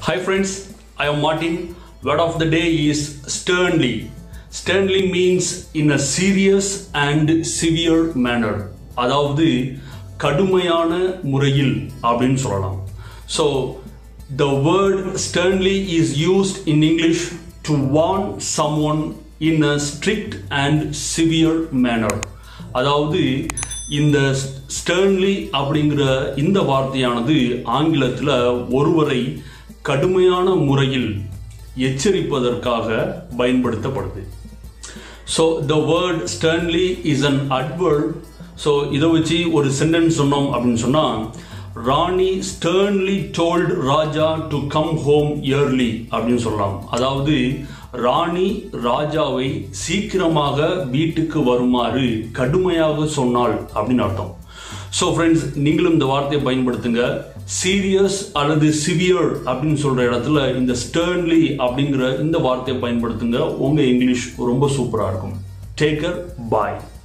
Hi friends, I am Martin. Word of the day is sternly. Sternly means in a serious and severe manner. அதாவது கடுமையான முறையில் அப்படின்னு சொல்லலாம் so the word sternly is used in English to warn someone in a strict and severe manner அதாவது இந்த sternly அப்படிங்கிற இந்த வார்த்தையானது ஆங்கிலத்தில் ஒருவரை கடுமையான முறையில் எச்சரிப்பதற்காக பயன்படுத்தப்படுது so the word sternly is an adverb so இதை வச்சு ஒரு சென்டென்ஸ் சொன்னோம் அப்படின்னு சொன்னால் Rani sternly told Raja to come home early அப்படின்னு சொல்லலாம் அதாவது ராணி ராஜாவை சீக்கிரமாக வீட்டுக்கு வருமாறு கடுமையாக சொன்னாள் அப்படின்னு அர்த்தம் ஸோ ஃப்ரெண்ட்ஸ் நீங்களும் இந்த வார்த்தையை பயன்படுத்துங்க சீரியஸ் அல்லது சிவியர் அப்படின்னு சொல்கிற இடத்துல இந்த ஸ்டர்ன்லி அப்படிங்கிற இந்த வார்த்தையை பயன்படுத்துங்க உங்கள் இங்கிலீஷ் ரொம்ப சூப்பராக இருக்கும் டேக்கர் பாய்